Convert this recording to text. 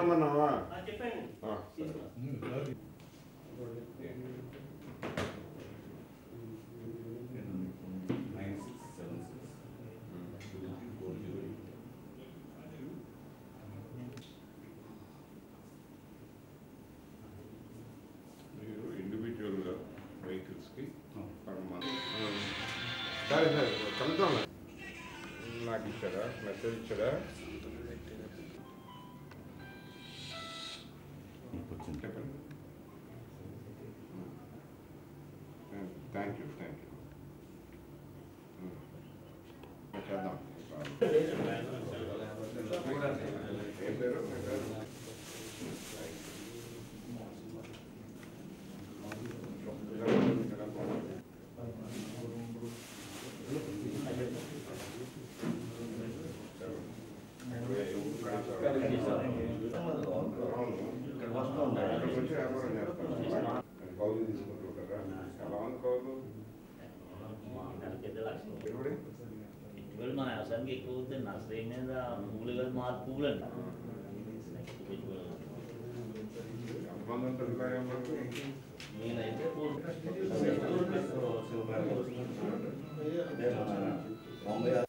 రమ్మన్నావా ఆ, చెప్పండి ఆ, సరే. Nine six seven six four zero మీరు ఇండివిజువల్గా వెహికల్స్కి Oh. పర్ మంత్ సరే సరే కలుద్దాం నాకు ఇచ్చాడా మెసేజ్ ఇచ్చాడా వచ్చింది చెప్పండి థ్యాంక్ యూ థ్యాంక్ యూ చేద్దాం ఏం పేరు మీ పేరు? ఇక్కడ వస్తూ ఉంటాడు ఇక్కడికి వచ్చి వ్యాపారం చేస్తాను కౌలు తీసుకుంటుంటారా ఎలా ఉంది కౌలు పెద్ద లక్షణం పెట్టుబడి పెట్టుబడి మన వ్యవసాయానికి ఎక్కువ అవుతుంది నర్సరీ మీద పువ్వులు కదా మా పువ్వులు అంట ఎంతమంది ఉంటుంది కార్యంలో నేనైతే బొంబాయి